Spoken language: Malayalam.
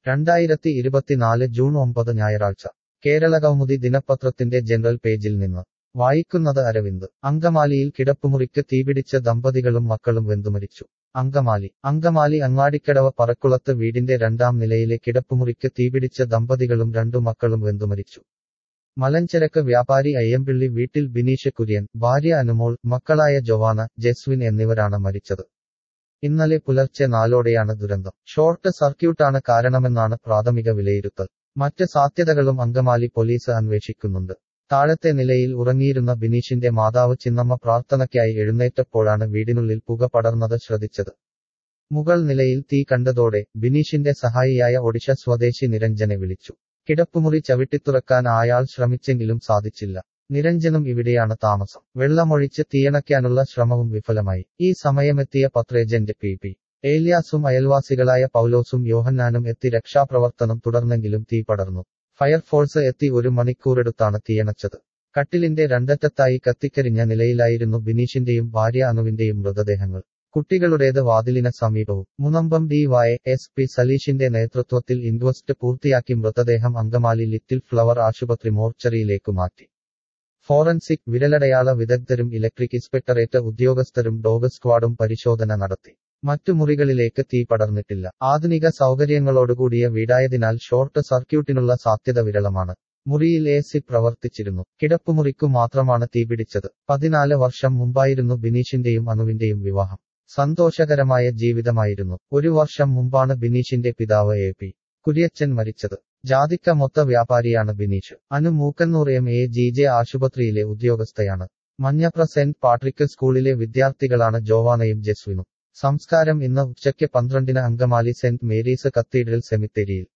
രണ്ടായിരത്തി ഇരുപത്തിനാല് ജൂൺ ഒമ്പത് ഞായറാഴ്ച കേരളകൗമുദി ദിനപത്രത്തിന്റെ ജനറൽ പേജിൽ നിന്ന് വായിക്കുന്നത് അരവിന്ദ് അങ്കമാലിയിൽ കിടപ്പുമുറിക്ക് തീപിടിച്ച ദമ്പതികളും മക്കളും വെന്തുമരിച്ചു അങ്കമാലി അങ്കമാലി അങ്ങാടിക്കടവ പറക്കുളത്ത് വീടിന്റെ രണ്ടാം നിലയിലെ കിടപ്പുമുറിക്ക് തീപിടിച്ച ദമ്പതികളും രണ്ടു മക്കളും വെന്തുമരിച്ചു മലഞ്ചരക്ക് വ്യാപാരി അയ്യമ്പിള്ളി വീട്ടിൽ ബിനീഷ് കുര്യൻ ഭാര്യ അനുമോൾ മക്കളായ ജൊവാന ജെസ്വിൻ എന്നിവരാണ് മരിച്ചത് ഇന്നലെ പുലർച്ചെ നാലോടെയാണ് ദുരന്തം ഷോർട്ട് സർക്യൂട്ടാണ് കാരണമെന്നാണ് പ്രാഥമിക വിലയിരുത്തൽ മറ്റ് സാധ്യതകളും അങ്കമാലി പോലീസ് അന്വേഷിക്കുന്നുണ്ട് താഴത്തെ നിലയിൽ ഉറങ്ങിയിരുന്ന ബിനീഷിന്റെ മാതാവ് ചിന്നമ്മ പ്രാർത്ഥനയ്ക്കായി എഴുന്നേറ്റപ്പോഴാണ് വീടിനുള്ളിൽ പുക പടർന്നത് ശ്രദ്ധിച്ചത് മുകൾ നിലയിൽ തീ കണ്ടതോടെ ബിനീഷിന്റെ സഹായിയായ ഒഡിഷ സ്വദേശി നിരഞ്ജനെ വിളിച്ചു കിടപ്പുമുറി ചവിട്ടിത്തുറക്കാൻ അയാൾ ശ്രമിച്ചെങ്കിലും സാധിച്ചില്ല നിരഞ്ജനും ഇവിടെയാണ് താമസം വെള്ളമൊഴിച്ച് തീയണയ്ക്കാനുള്ള ശ്രമവും വിഫലമായി ഈ സമയമെത്തിയ പത്രേജന്റ് പി പി ഏലിയാസും അയൽവാസികളായ പൗലോസും യോഹന്നാനും എത്തി രക്ഷാപ്രവർത്തനം തുടർന്നെങ്കിലും തീ പടർന്നു ഫയർഫോഴ്സ് എത്തി ഒരു മണിക്കൂറെടുത്താണ് തീയണച്ചത് കട്ടിലിന്റെ രണ്ടറ്റത്തായി കത്തിക്കരിഞ്ഞ നിലയിലായിരുന്നു ബിനീഷിന്റെയും ഭാര്യ അനുവിന്റെയും മൃതദേഹങ്ങൾ കുട്ടികളുടേത് വാതിലിന് സമീപവും Munambam D Y S P സലീഷിന്റെ നേതൃത്വത്തിൽ ഇൻക്വസ്റ്റ് പൂർത്തിയാക്കി മൃതദേഹം അങ്കമാലി ലിറ്റിൽ ഫ്ലവർ ആശുപത്രി മോർച്ചറിയിലേക്ക് മാറ്റി ഫോറൻസിക് വിരലടയാള വിദഗ്ധരും ഇലക്ട്രിക് ഇൻസ്പെക്ടറേറ്റ് ഉദ്യോഗസ്ഥരും ഡോഗ് സ്ക്വാഡും പരിശോധന നടത്തി മറ്റു മുറികളിലേക്ക് തീ പടർന്നിട്ടില്ല ആധുനിക സൗകര്യങ്ങളോടുകൂടിയ വീടായതിനാൽ ഷോർട്ട് സർക്യൂട്ടിനുള്ള സാധ്യത വിരളമാണ് മുറിയിൽ എ സി പ്രവർത്തിച്ചിരുന്നു കിടപ്പുമുറിക്കു മാത്രമാണ് തീപിടിച്ചത് പതിനാല് വർഷം മുമ്പായിരുന്നു ബിനീഷിന്റെയും അനുവിന്റെയും വിവാഹം സന്തോഷകരമായ ജീവിതമായിരുന്നു ഒരു വർഷം മുമ്പാണ് ബിനീഷിന്റെ പിതാവ് എ പി കുര്യച്ചൻ മരിച്ചത് ജാതിക്ക മൊത്ത വ്യാപാരിയാണ് Bineesh Anu Mookkannoor M A G J ആശുപത്രിയിലെ ഉദ്യോഗസ്ഥയാണ് മഞ്ഞപ്ര സെന്റ് പാട്രിക് സ്കൂളിലെ വിദ്യാർത്ഥികളാണ് ജോവാനയും ജസ്വിനും സംസ്കാരം ഇന്ന് ഉച്ചയ്ക്ക് പന്ത്രണ്ടിന് അങ്കമാലി സെന്റ് മേരീസ് കത്തീഡ്രൽ സെമിത്തേരിയിൽ